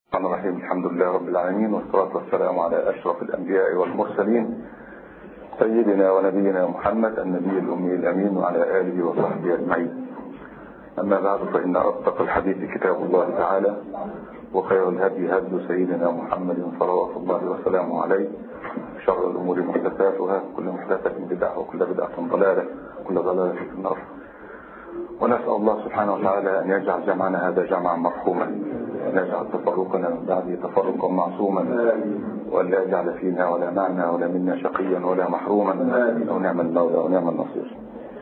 الرحمن الرحيم الحمد لله رب العالمين والصلاة والسلام على أشرف الأنبياء والمرسلين سيدنا ونبينا محمد النبي الأمي الأمين وعلى آله وصحبه أجمعين أما بعد فإن أصدق الحديث كتاب الله تعالى وخير الهدي هدي سيدنا محمد صلوات الله وسلامه عليه شر الأمور محدثاتها كل محدثة بدعة وكل بدعة ضلالة وكل ضلالة في النار ونسأل الله سبحانه وتعالى أن يجعل جمعنا هذا جمعا مرحوما وأن يجعل تفرقنا من بعده تفرقا معصوما وأن لا يجعل فينا ولا معنا ولا منا شقيا ولا محروما ونعم المولى ونعم النصير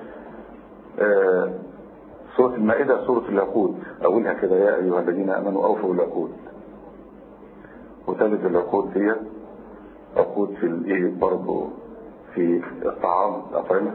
آه سورة المائدة سورة العقود أولها كده يا أيها الذين آمنوا أوفوا العقود وثالث العقود هي عقود في الإيه برضه في الطعام الأطعمة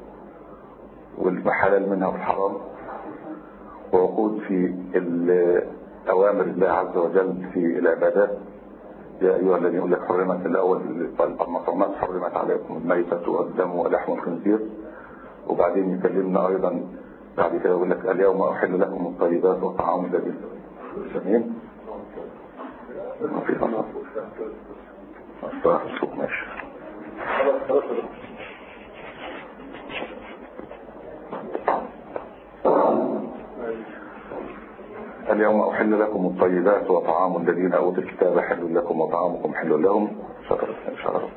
والحلال منها والحرام وعقود في أوامر الله عز وجل في العبادات يا أيها الذين يقول لك حرمت الأول المطعمات حرمت عليكم الميتة والدم ولحم الخنزير وبعدين يكلمنا أيضا بعد كده يقول لك اليوم أحل لكم الطيبات وطعام الذين سمين ما في خلاص الصلاة ماشي اليوم أحل لكم الطيبات وطعام الذين أوتوا الكتاب حل لكم وطعامكم حل لهم شكرا شكرا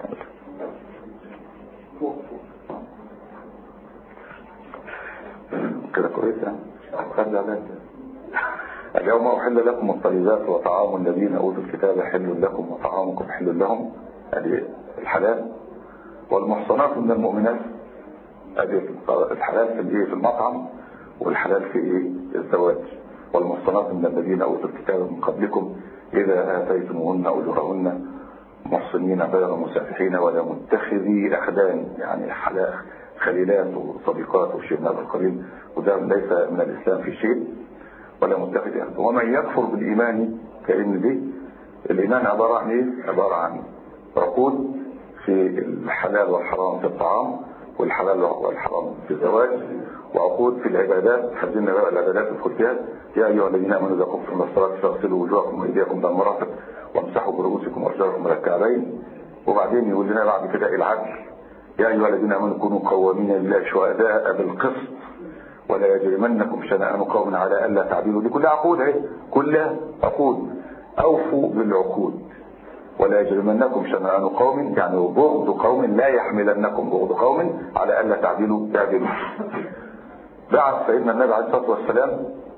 كده كويسة خلي عليك اليوم أحل لكم الطيبات وطعام الذين أوتوا الكتاب حل لكم وطعامكم حل لهم هذه الحلال والمحصنات من المؤمنات هذه الحلال في الايه في المطعم والحلال في ايه الزواج والمحصنات من الذين أوتوا الكتاب من قبلكم إذا آتيتموهن أجورهن محصنين غير مسافحين ولا متخذي أخدان يعني خليلات وصديقات وشيء من هذا القبيل وده ليس من الإسلام في شيء ولا متخذ أخدان ومن يكفر بالإيمان كأن دي الإيمان عبارة عن إيه؟ عبارة عن عقود في الحلال والحرام في الطعام والحلال والحرام في الزواج وعقود في العبادات حزين بقى العبادات الفرتيات يا أيها الذين آمنوا إذا قمتم من الصلاة فاغسلوا وجوهكم وأيديكم إلى المرافق وامسحوا برؤوسكم وأرجلكم إلى الكعبين وبعدين يقول لنا بعد كده العدل يا أيها الذين آمنوا كونوا قوامين لله شهداء بالقسط ولا يجرمنكم شنآن قوم على ألا تعدلوا دي كلها عقود اهي كلها عقود أوفوا بالعقود ولا يجرمنكم شنآن قوم يعني بغض قوم لا يحملنكم بغض قوم على ألا تعدلوا تعدلوا بعث سيدنا النبي عليه الصلاة والسلام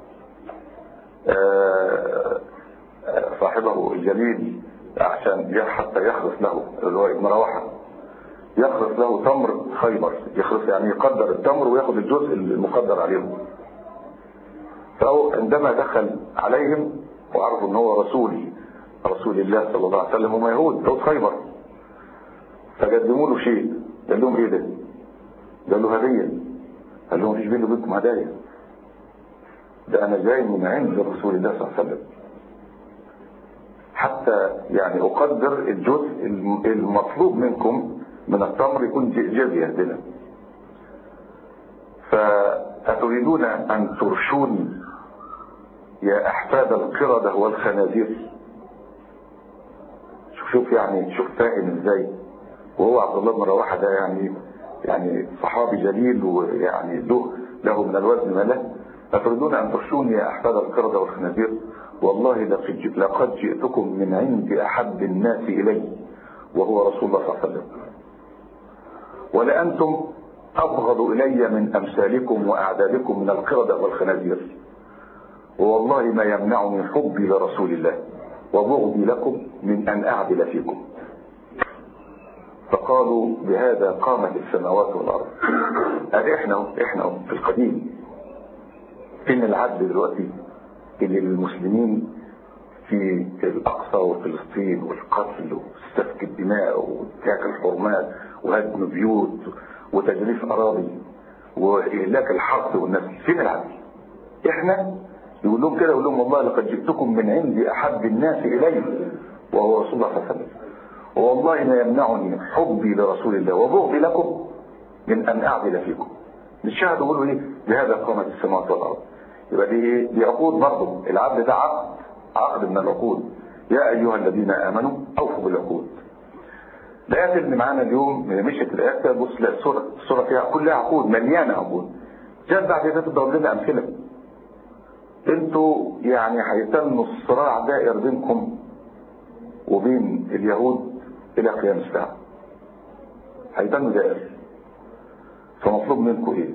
صاحبه الجليل عشان حتى يخلص له اللي هو ابن رواحه يخلص له تمر خيبر يخلص يعني يقدر التمر وياخد الجزء المقدر عليهم فهو عندما دخل عليهم وعرفوا ان هو رسول رسول الله صلى الله عليه وسلم هم يهود يهود خيبر فقدموا له شيء قال لهم ايه ده قال له هديه قال لهم مفيش بيني وبينكم هدايا ده انا جاي من عند رسول الله صلى الله عليه وسلم حتى يعني اقدر الجزء المطلوب منكم من التمر يكون جزية لنا فأتريدون أن ترشوني يا أحفاد القردة والخنازير شوف شوف يعني شوف فاهم ازاي وهو عبد الله بن رواحة ده يعني يعني صحابي جليل ويعني له له من الوزن ما له أتريدون أن ترشوني يا أحفاد القردة والخنازير والله لقد جئتكم من عند أحب الناس إلي وهو رسول الله صلى الله عليه وسلم ولأنتم أبغض إلي من أمثالكم وأعدادكم من القردة والخنازير والله ما يمنعني حبي لرسول الله وبغضي لكم من أن أعدل فيكم فقالوا بهذا قامت السماوات والأرض هذا إحنا إحنا في القديم فين العدل دلوقتي اللي للمسلمين في الأقصى وفلسطين والقتل وسفك الدماء وانتهاك الحرمات وهدم بيوت وتجريف أراضي وإهلاك الحرث والنسل فين العدل؟ إحنا يقول لهم كده يقول لهم والله لقد جئتكم من عند أحب الناس إلي وهو رسول الله صلى الله عليه وسلم والله ما يمنعني حبي لرسول الله وبغضي لكم من أن أعدل فيكم الشاهد يقولوا إيه بهذا قامت السماوات والأرض يبقى دي ايه دي عقود برضه العبد ده عبد عقد من العقود يا أيها الذين آمنوا أوفوا بالعقود الآيات اللي معانا اليوم مشت الآيات بص لا السورة السورة فيها كلها عقود مليانة عقود جاءت بعد كده تضرب لنا أمثلة انتوا يعني هيتم الصراع دائر بينكم وبين اليهود إلى قيام الساعة هيتم دائر فمطلوب منكم ايه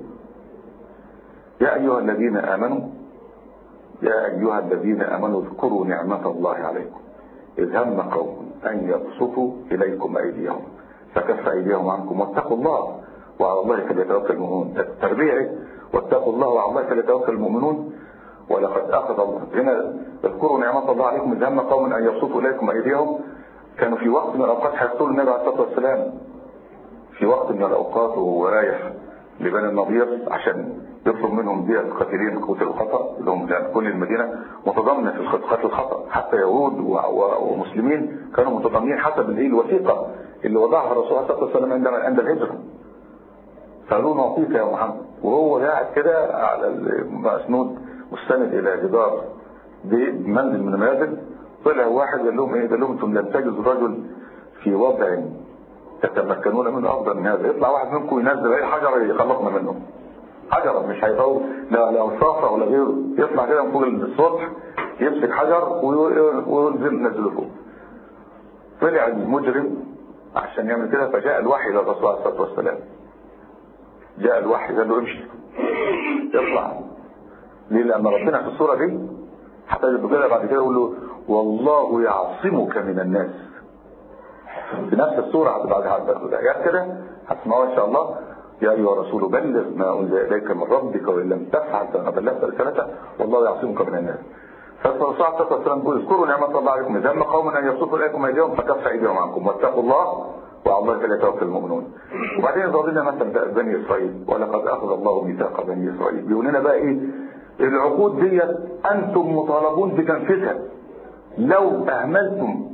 يا أيها الذين آمنوا يا أيها الذين آمنوا اذكروا نعمة الله عليكم إذ هم قوم أن يبسطوا إليكم أيديهم فكف أيديهم عنكم واتقوا الله وعلى الله فليتوكل المؤمنون التربية إيه؟ واتقوا الله وعلى الله فليتوكل المؤمنون ولقد أخذ الله هنا اذكروا نعمة الله عليكم إذ هم قوم أن يبسطوا إليكم أيديهم كانوا في وقت من الأوقات حيقتلوا النبي عليه الصلاة والسلام في وقت من الأوقات وهو رايح لبني النضير عشان يطلب منهم دية القاتلين قتل الخطأ اللي هم لأن كل المدينة متضامنة في قتل الخطأ حتى يهود ومسلمين كانوا متضامنين حسب الوثيقة اللي وضعها الرسول صلى الله عليه وسلم عندما عند الهجرة قالوا نعطيك يا محمد وهو قاعد كده على المسنود مستند إلى جدار بمنزل من المنازل طلع واحد قال لهم ايه قال لهم انتم لم تجدوا رجل في وضع تتمكنون منه افضل من هذا يطلع واحد منكم ينزل اي حجر يخلصنا منه حجرا مش هيطول لا لا صافرة ولا غيره يطلع كده من فوق السطح يمسك حجر وينزل نزله فوق طلع المجرم عشان يعمل كده فجاء الوحي للرسول عليه الصلاه والسلام جاء الوحي قال له امشي اطلع ليه لان ربنا في الصوره دي حتى كده بعد كده يقول له والله يعصمك من الناس في نفس الصورة بعد الآيات كده هتسمعوها إن شاء الله يا أيها الرسول بلغ ما أنزل إليك من ربك وإن لم تفعل فما بلغت رسالته والله يعصمك من الناس فالرسول عليه الصلاة والسلام يقول اذكروا نعمة الله عليكم إذا هم قوم أن يبسطوا إليكم أيديهم فكف أيديهم عنكم واتقوا الله وعلى الله فليتوكل المؤمنون وبعدين يضرب لنا مثلا بني إسرائيل ولقد أخذ الله ميثاق بني إسرائيل بيقول لنا بقى إيه العقود ديت أنتم مطالبون بتنفيذها لو أهملتم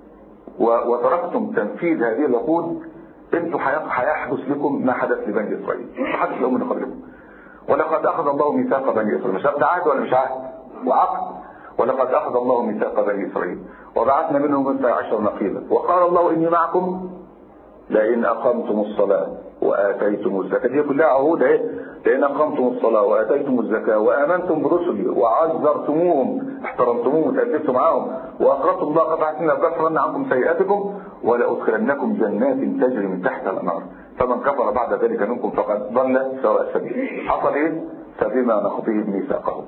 وتركتم تنفيذ هذه العقود انتم هيحدث لكم ما حدث لبني اسرائيل حدث لهم من قبلكم ولقد اخذ الله ميثاق بني اسرائيل مش ده عهد ولا مش عهد وعقد ولقد اخذ الله ميثاق بني اسرائيل وبعثنا منهم اثني عشر نقيبا وقال الله اني معكم لئن اقمتم الصلاه واتيتم الزكاه دي كلها عهود اهي لئن اقمتم الصلاه واتيتم الزكاه وامنتم برسلي وعذرتموهم احترمتموهم وتأدبتم معاهم واقرضتم الله قطعة سنة وكفرن عنكم سيئاتكم ولأدخلنكم جنات تجري من تحت الأنهار فمن كفر بعد ذلك منكم فقد ضل سواء السبيل حصل ايه فبما نقضيه ميثاقهم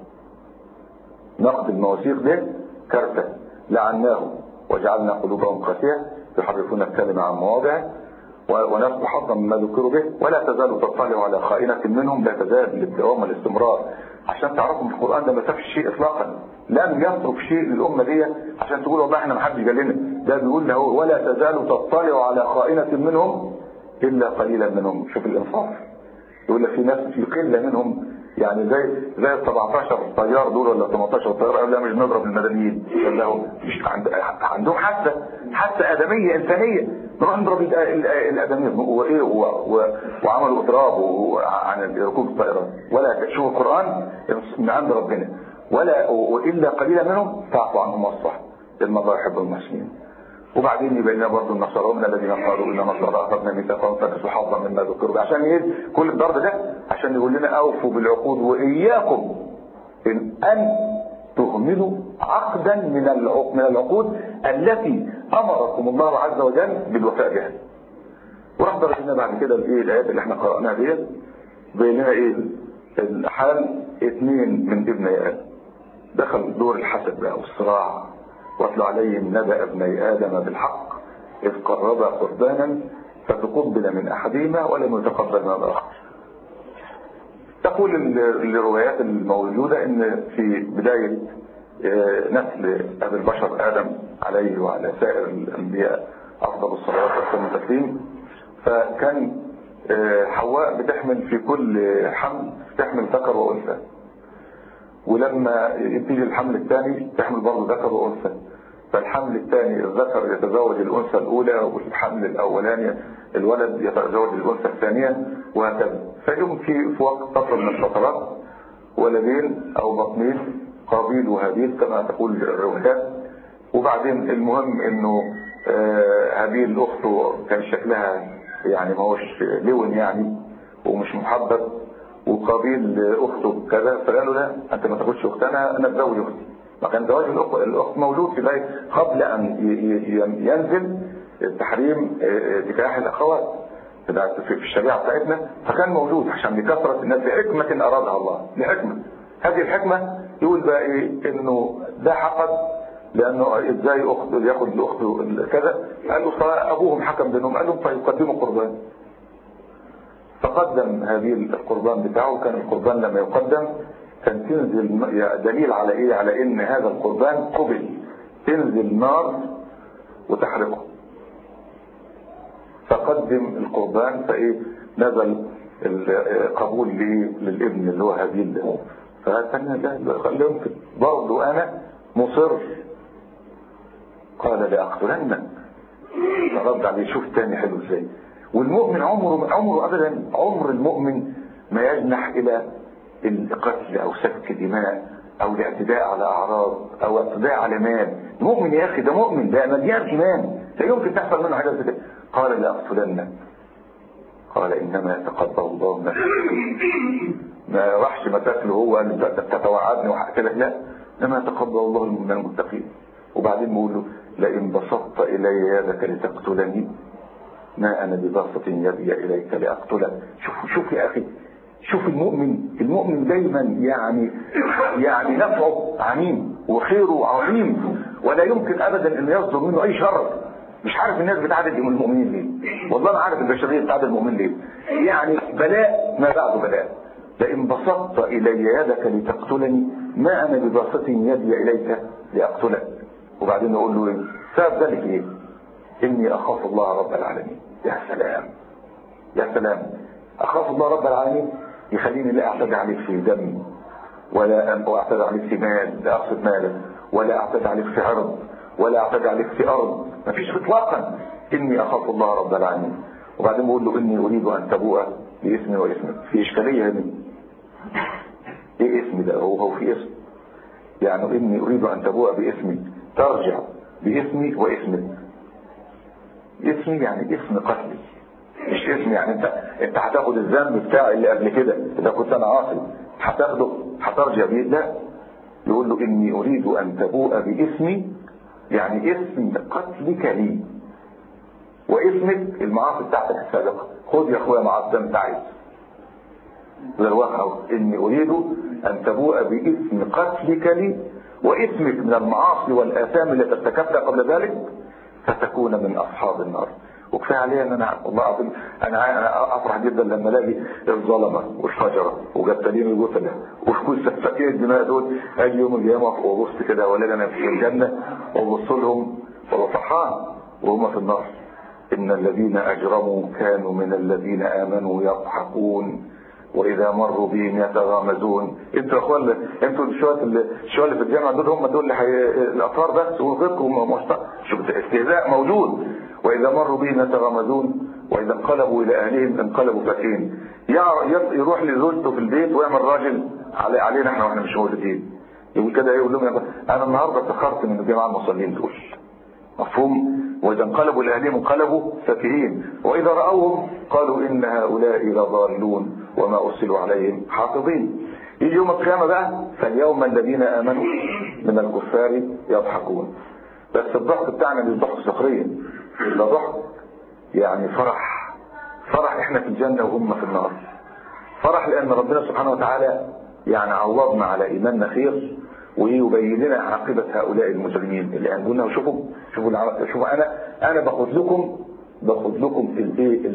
نقض المواثيق ده كارثة لعناهم وجعلنا قلوبهم قاسية يحرفون الكلمة عن مواضعه ونسب حظا مما ذكروا به ولا تزال تطلع على خائنة منهم لا تزال للدوام والاستمرار عشان تعرفوا ان القرآن ده ما سابش شيء اطلاقا لم يترك شيء للأمة دي عشان تقول والله احنا ما حدش قال لنا ده بيقول له ولا تزال تطلع على خائنة منهم إلا قليلا منهم شوف الإنصاف يقول لك في ناس في قلة منهم يعني زي زي ال 17 طيار دول ولا 18 طيار قال لا مش نضرب المدنيين قال لهم مش عند عندهم حاسه حاسه ادميه انسانيه نروح نضرب الادميه وايه وعملوا اضراب عن ركوب الطائرات ولا شوف القران من عند ربنا ولا والا قليلا منهم فاعفوا عنهم واصفح ان الله يحب المحسنين وبعدين يبين لنا برضه النصارى من الذين قالوا ان النصارى اخذنا ميثاقهم فنسوا حظا مما ذكروا عشان ايه كل الضرب ده عشان يقول لنا اوفوا بالعقود واياكم ان ان تهملوا عقدا من من العقود التي امركم الله عز وجل بالوفاء بها وراح ضرب لنا بعد كده الايه الايات اللي احنا قراناها ديت بين لنا ايه الحال اثنين من ابن ادم دخل دور الحسد بقى والصراع واتل عليهم نبأ ابني آدم بالحق إذ قربا قربانا فتقبل من أحدهما ولم يتقبل من الآخر تقول الروايات الموجودة ان في بداية نسل أبي البشر آدم عليه وعلى سائر الأنبياء أفضل الصلاة والسلام والتسليم فكان حواء بتحمل في كل حمل تحمل ذكر وأنثى ولما يبتدي الحمل الثاني تحمل برضه ذكر وانثى فالحمل الثاني الذكر يتزوج الانثى الاولى والحمل الاولاني الولد يتزوج الانثى الثانيه وهكذا فيهم في في وقت فتره من الفترات ولدين او بطنين قابيل وهابيل كما تقول الروايات وبعدين المهم انه آه، هابيل اخته كان شكلها يعني ما هوش لون يعني ومش محبب وقابيل اخته كذا فقالوا لا انت ما تاخدش اختنا انا اتزوج اختي ما كان زواج الاخت الاخت موجود في ذلك قبل ان ينزل تحريم آه، نكاح الاخوات في الشريعه بتاعتنا فكان موجود عشان لكثره الناس لحكمه ارادها الله لحكمه هذه الحكمه يقول بقى ايه انه ده حقد لانه ازاي اخته ياخد لاخته كذا قالوا ابوهم حكم بينهم قال لهم فيقدموا قربان فقدم هذه القربان بتاعه كان القربان لما يقدم كان تنزل دليل على ايه على ان هذا القربان قبل تنزل نار وتحرقه فقدم القربان فايه نزل القبول للابن اللي هو هابيل ده فثانية ده خليهم برضه انا مصر قال لأقتلنك رد عليه شوف تاني حلو ازاي والمؤمن عمره عمره ابدا عمر المؤمن ما يجنح الى القتل او سفك دماء او الاعتداء على اعراض او اعتداء على مال المؤمن يا اخي ده مؤمن ده مليان ايمان لا يمكن تحصل منه حاجه زي كده قال لاقتلنك قال انما يتقبل الله من ما راحش مساك له هو قال تتوعدني وحق كده لا انما يتقبل الله من المتقين وبعدين بيقول له لئن بسطت الي يدك لتقتلني ما انا بباسط يدي اليك لاقتلك شوف شوف يا اخي شوف المؤمن المؤمن دايما يعني يعني نفعه عميم وخيره عظيم ولا يمكن ابدا ان يصدر منه اي شر مش عارف الناس بتعدد المؤمنين ليه والله انا عارف البشريه بتعدد المؤمنين ليه يعني بلاء ما بعده بلاء لئن بسطت الي يدك لتقتلني ما انا بباسط يدي اليك لاقتلك وبعدين يقول له ايه سبب ذلك ايه اني اخاف الله رب العالمين يا سلام يا سلام اخاف الله رب العالمين يخليني لا اعتدي عليك في دم ولا اعتدي عليك في مال لا اقصد مالا ولا اعتدي عليك في عرض ولا اعتدي عليك في ارض ما فيش اطلاقا اني اخاف الله رب العالمين وبعدين بقول له اني اريد ان تبوء باسمي واسمك في اشكاليه هنا ايه اسمي ده هو هو في اسم يعني اني اريد ان تبوء باسمي ترجع باسمي واسمك اسمي يعني اسم قتلي مش اسم يعني انت انت هتاخد الذنب بتاعي اللي قبل كده اذا كنت انا عاصي هتاخده هترجع بيه لا يقول له اني اريد ان تبوء باسمي يعني اسم قتلك لي واسمك المعاصي بتاعتك السابقه خد يا اخويا معاصي انت عايز اني اريد ان تبوء باسم قتلك لي واسمك من المعاصي والآثام التي ارتكبتها قبل ذلك فتكون من أصحاب النار وكفايه عليا ان انا والله العظيم انا افرح جدا لما الاقي الظلمه والشجره وجبتلين الجثله وكل سفاكين الدماء دول اجي يوم القيامه وابص كده ولا انا في الجنه وابص لهم وابقى فرحان وهم في النار ان الذين اجرموا كانوا من الذين امنوا يضحكون واذا مروا بهم يتغامزون انتوا يا اخوان انتوا الشويه الشويه اللي في الجامعه دول هم دول اللي حي... الاطفال بس وغيركم مشت... شوف استهزاء موجود واذا مروا بهم يتغامزون واذا انقلبوا الى اهلهم انقلبوا فاكين يروح لزوجته في البيت ويعمل راجل علي... علينا احنا واحنا مش موجودين يقول كده يقول لهم انا النهارده اتاخرت من الجماعه المصلين دول مفهوم واذا انقلبوا لاهلهم انقلبوا فاكهين واذا راوهم قالوا ان هؤلاء لضالون وما ارسلوا عليهم حافظين يجي يوم القيامه بقى فاليوم الذين امنوا من الكفار يضحكون بس الضحك بتاعنا مش ضحك سخريه ده ضحك يعني فرح فرح احنا في الجنه وهم في النار فرح لان ربنا سبحانه وتعالى يعني عوضنا على ايماننا خير ويبين لنا عاقبة هؤلاء المجرمين اللي قالوا شوفوا شوفوا شوفوا انا انا باخد لكم باخد لكم الايه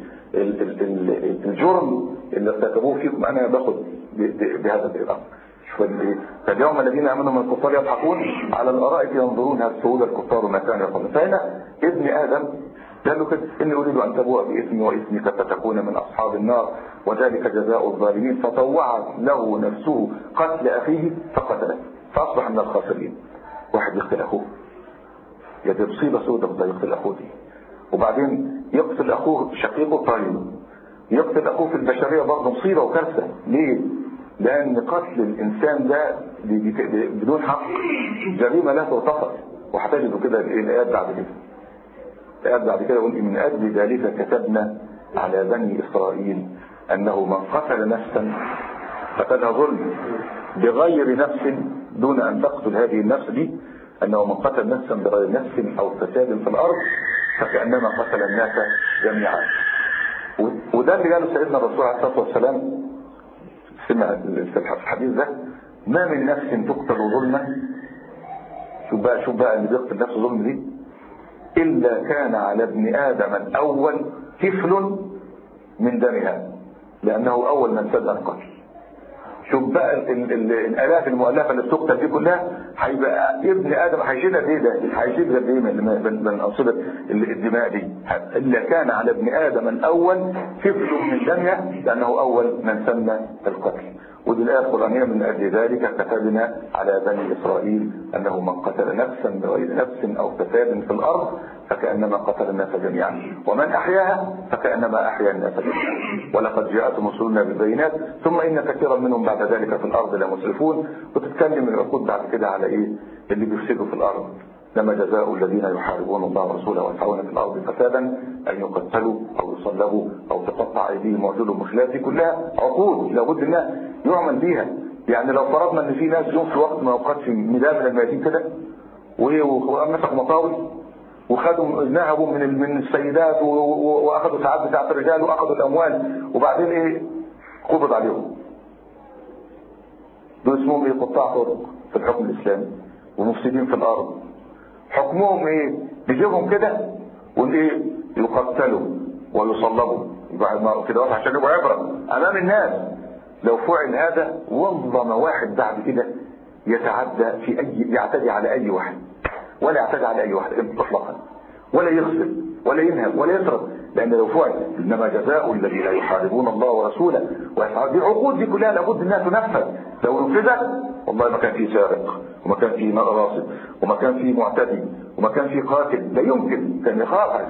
الجرم اللي ارتكبوه فيكم انا باخد بهذا الإرام فاليوم الذين امنوا من الكفار يضحكون على الارائك ينظرون هل سهول الكفار ما كانوا يقولون فهنا ابن ادم قال له كده اني اريد ان تبوء باسمي واسمك فتكون من اصحاب النار وذلك جزاء الظالمين فطوعت له نفسه قتل اخيه فقتله فاصبح من الخاسرين واحد يقتل اخوه يا دي مصيبه سوداء ده يقتل اخوه دي وبعدين يقتل اخوه شقيقه طيب يقتل اخوه في البشريه برضه مصيبه وكارثه ليه لأن قتل الإنسان ده بدون حق جريمة لا تغتفر وهتجدوا كده الآيات بعد كده الآيات بعد كده يقول من أجل ذلك كتبنا على بني إسرائيل أنه من قتل نفسا قتلها ظلم بغير نفس دون أن تقتل هذه النفس دي أنه من قتل نفسا بغير نفس أو فساد في الأرض فكأنما قتل الناس جميعا وده اللي قاله سيدنا الرسول عليه الصلاة والسلام سمع في الحديث ده ما من نفس تقتل ظلما شوف بقى شوف بقى اللي بيقتل نفسه ظلم دي إلا كان على ابن آدم الأول كفل من دمها لأنه أول من سد القتل شوف بقى الآلاف المؤلفة اللي بتقتل دي كلها هيبقى ابن آدم هيشيلها ايه ده؟ هيشيلها بايه من من أنصبة الدماء دي؟ إلا كان على ابن آدم الأول كفل من دمها لأنه أول من سمى القتل ودي الآية القرآنية من أجل ذلك كتبنا على بني إسرائيل أنه من قتل نفسا بغير نفس أو فساد في الأرض فكأنما قتل الناس جميعا ومن أحياها فكأنما أحيا الناس جميعا ولقد جاءتهم رسلنا بالبينات ثم إن كثيرا منهم بعد ذلك في الأرض لمسرفون وتتكلم العقود بعد كده على إيه اللي بيفسدوا في الأرض لما جزاء الذين يحاربون الله ورسوله ويسعون في الارض فسادا ان يقتلوا او يصلبوا او تقطع ايديهم وارجلهم وخلاف دي كلها عقود لابد انها يعمل بيها يعني لو فرضنا ان في ناس يوم في وقت من الاوقات في ميدان من الميادين كده ومسك مطاوي وخدوا ذهبوا من من السيدات واخذوا ساعات بتاعت الرجال واخذوا الاموال وبعدين ايه قبض عليهم دول اسمهم ايه قطاع طرق في الحكم الاسلامي ومفسدين في الارض حكمهم ايه نجيبهم كده وايه يقتلوا ويصلبوا يبقى كده واضح عشان يبقى عبره امام الناس لو فعل هذا والله ما واحد بعد كده يتعدى في اي يعتدي على اي واحد ولا يعتدي على اي واحد اطلاقا ولا يغسل ولا ينهب ولا يسرق لان لو فعل انما جزاء الذين يحاربون الله ورسوله ويفعلون دي عقود دي كلها لابد انها تنفذ لو نفذت والله ما كان فيه سارق وما كان فيه راصد وما كان فيه معتدي وما كان فيه قاتل لا يمكن كان يخاف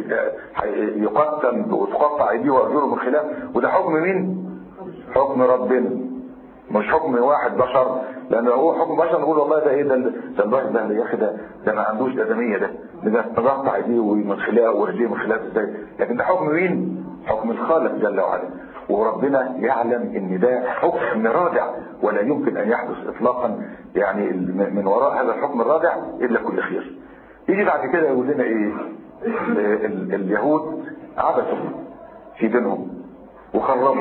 يقتل وتقطع ايديه وارجله من خلاف وده حكم مين حكم ربنا مش حكم واحد بشر لان هو حكم بشر نقول والله ده ايه ده ده البشر ده يا اخي ده ده ما عندوش ادميه ده ده تقطع ايديه ومن خلاف ورجليه من خلاف ازاي لكن ده حكم مين حكم الخالق جل وعلا وربنا يعلم ان ده حكم رادع ولا يمكن ان يحدث اطلاقا يعني من وراء هذا الحكم الرادع الا كل خير يجي بعد كده يقول لنا ايه اليهود عبثوا في دينهم وخربوا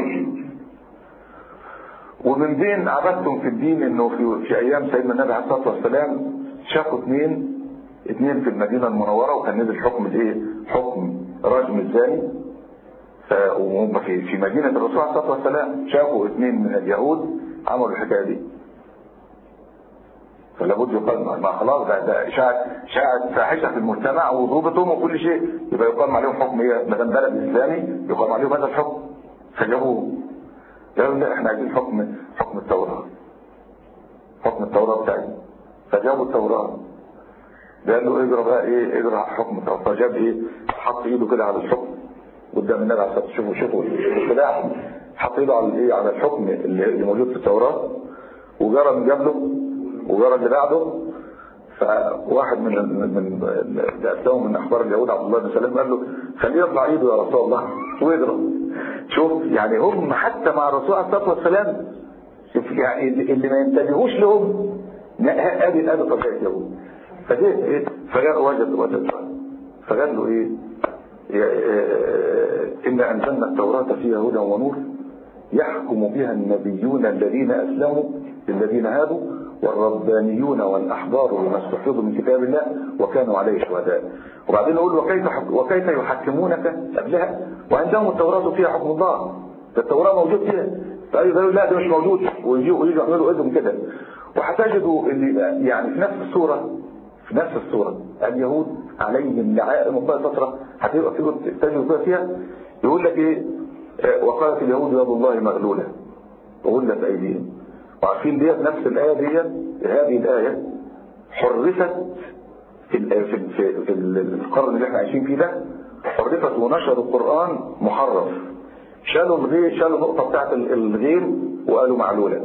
ومن بين عبثتم في الدين انه في, في ايام سيدنا النبي عليه الصلاه والسلام شافوا اثنين اثنين في المدينه المنوره وكان نزل حكم الايه حكم رجم الزاني وهم في في مدينه الرسول عليه الصلاه والسلام شافوا اثنين من اليهود عملوا الحكايه دي فلابد يقال ما خلاص ده ده شاعت شاعت فاحشه في المجتمع وضربتهم وكل شيء يبقى يقام عليهم حكم ايه ما دام بلد اسلامي يقام عليهم هذا الحكم فجابوا قالوا لا احنا عايزين حكم حكم التوراه حكم التوراه بتاعي فجابوا التوراه قال له اجرى بقى ايه اجرى حكم التوراه فجاب ايه حط ايده كده على الحكم قدام النبي عليه الصلاه شوفوا شوفوا السلاح حط ايده على الايه على الحكم اللي موجود في التوراه وجرى من قبله وجرى اللي بعده فواحد من من من من اخبار اليهود عبد الله بن سلام قال له خليه يطلع ايده يا رسول الله واضرب شوف يعني هم حتى مع الرسول عليه الصلاه والسلام شوف يعني اللي ما ينتبهوش لهم ادي ادي طبيعه اليهود فجيت ايه فجاء وجد وجد فقال له ايه إنا أنزلنا التوراة فيها هدى ونور يحكم بها النبيون الذين أسلموا للذين هادوا والربانيون والأحبار بما استحفظوا من كتاب الله وكانوا عليه شهداء وبعدين نقول وكيف وكيف يحكمونك قبلها وعندهم التوراة فيها حكم الله ده التوراة موجود فيها فقالوا يقولوا لا ده مش موجود ويجوا ويجوا يعملوا ايدهم كده وهتجدوا اللي يعني في نفس الصورة في نفس الصورة اليهود عليهم لعائم الله فترة هتبقى في تجدوا فيها يقول لك ايه وقالت اليهود يد الله مغلولة وغلت ايديهم وعارفين ديت نفس الآية ديت هذه الآية حرفت في في في, في القرن اللي احنا عايشين فيه ده حرفت ونشروا القرآن محرف شالوا الغير شالوا النقطة بتاعت الغير وقالوا معلولة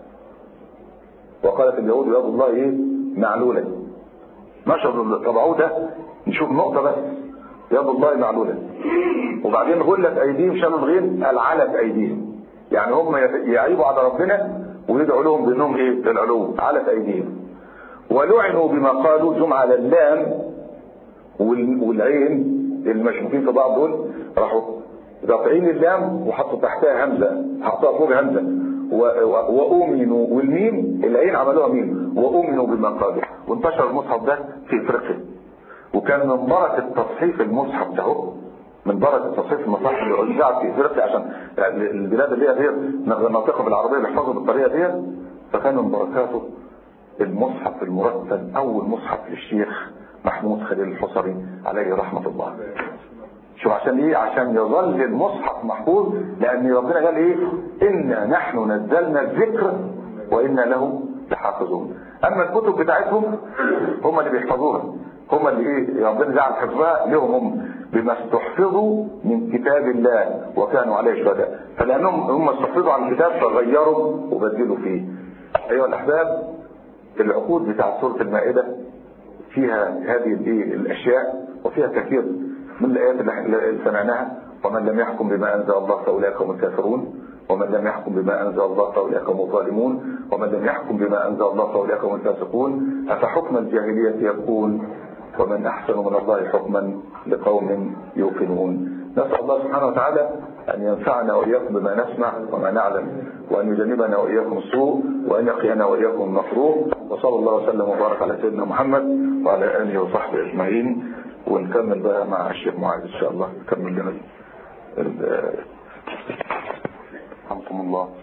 وقالت اليهود يد الله ايه معلولة نشر طبعوه ده نشوف نقطة بس يد الله معلولة وبعدين غلت ايديهم شالوا الغين قال علت ايديهم يعني هم يعيبوا على ربنا ويدعوا لهم بانهم ايه للعلو علت ايديهم ولعنوا بما قالوا جم على اللام والعين المشبوكين في بعض دول راحوا رافعين اللام وحطوا تحتها همزه حطوها فوق همزه وأؤمنوا والميم العين عملوها ميم وأؤمنوا بما قالوا وانتشر المصحف ده في افريقيا وكان من بركة تصحيف المصحف ده من بركة تصحيف المصاحف اللي وزعت في افريقيا عشان البلاد اللي هي ديت ناطقة بالعربية اللي يحفظوا بالطريقة ديت فكان من بركاته المصحف المرتب اول مصحف للشيخ محمود خليل الحصري عليه رحمة الله شو عشان ايه عشان يظل المصحف محفوظ لان ربنا قال ايه انا نحن نزلنا الذكر وانا له لحافظون اما الكتب بتاعتهم هم اللي بيحفظوها هم اللي ايه ربنا جعل حفظها لهم هم بما استحفظوا من كتاب الله وكانوا عليه شهداء فلانهم هم استحفظوا عن الكتاب فغيروا وبدلوا فيه ايها الاحباب العقود بتاع سوره المائده فيها هذه الاشياء وفيها كثير من الآيات اللي سمعناها ومن لم يحكم بما أنزل الله فأولئك هم الكافرون ومن لم يحكم بما أنزل الله فأولئك هم الظالمون ومن لم يحكم بما أنزل الله فأولئك هم الفاسقون أفحكم الجاهلية يبقون ومن أحسن من الله حكما لقوم يوقنون نسأل الله سبحانه وتعالى أن ينفعنا وإياكم بما نسمع وما نعلم وأن يجنبنا وإياكم السوء وأن يقينا وإياكم المكروه وصلى الله وسلم وبارك على سيدنا محمد وعلى آله وصحبه أجمعين ونكمل بقى مع الشيخ معاذ ان شاء الله نكمل لنا رحمكم الله